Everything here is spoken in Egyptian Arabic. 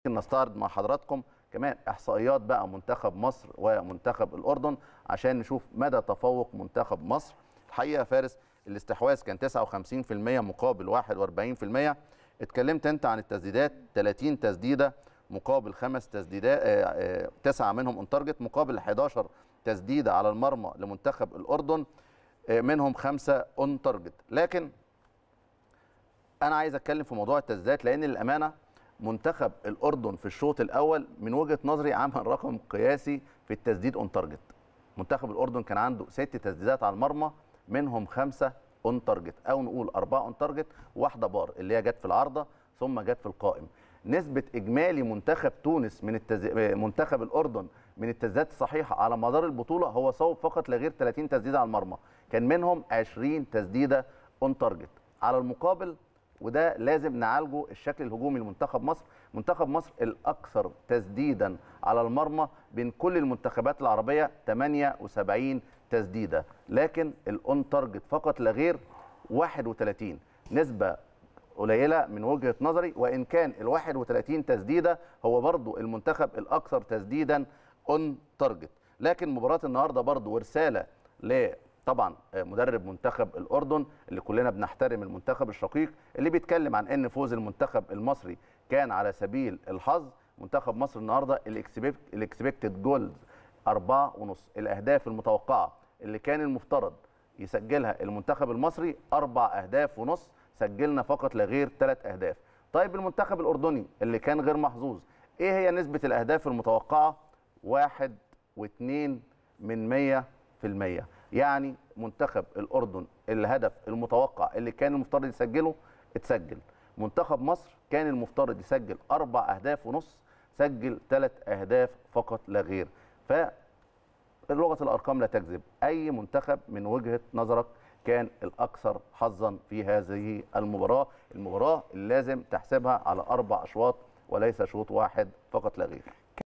نستعرض مع حضراتكم كمان احصائيات بقى منتخب مصر ومنتخب الاردن عشان نشوف مدى تفوق منتخب مصر الحقيقه فارس الاستحواذ كان 59% مقابل 41% اتكلمت انت عن التسديدات 30 تسديده مقابل خمس تسديدات تسعه منهم اون تارجت مقابل 11 تسديده على المرمى لمنتخب الاردن آه، منهم خمسه اون تارجت لكن انا عايز اتكلم في موضوع التسديدات لان للامانه منتخب الاردن في الشوط الاول من وجهه نظري عمل رقم قياسي في التسديد اون تارجت منتخب الاردن كان عنده ست تسديدات على المرمى منهم خمسه اون تارجت او نقول اربعه اون تارجت واحده بار اللي هي جت في العارضه ثم جت في القائم نسبه اجمالي منتخب تونس من التز... منتخب الاردن من التسديدات الصحيحه على مدار البطوله هو صوب فقط لا غير 30 تسديده على المرمى كان منهم 20 تسديده اون تارجت على المقابل وده لازم نعالجه الشكل الهجومي لمنتخب مصر منتخب مصر الاكثر تسديدا على المرمى بين كل المنتخبات العربيه 78 تسديده لكن الاون تارجت فقط لا غير 31 نسبه قليله من وجهه نظري وان كان ال 31 تسديده هو برضو المنتخب الاكثر تسديدا اون تارجت لكن مباراه النهارده برضو ورساله ل طبعا مدرب منتخب الاردن اللي كلنا بنحترم المنتخب الشقيق اللي بيتكلم عن ان فوز المنتخب المصري كان على سبيل الحظ منتخب مصر النهارده الاكسبكتد جولز أربعة ونص الأهداف المتوقعة اللي كان المفترض يسجلها المنتخب المصري أربع أهداف ونص سجلنا فقط لا غير ثلاث أهداف طيب المنتخب الأردني اللي كان غير محظوظ إيه هي نسبة الأهداف المتوقعة واحد واثنين من مية في المية يعني منتخب الأردن الهدف المتوقع اللي كان المفترض يسجله اتسجل منتخب مصر كان المفترض يسجل أربع أهداف ونص سجل ثلاث أهداف فقط لا غير ف لغه الارقام لا تكذب اي منتخب من وجهه نظرك كان الاكثر حظا في هذه المباراه المباراه اللي لازم تحسبها على اربع اشواط وليس شوط واحد فقط لا غير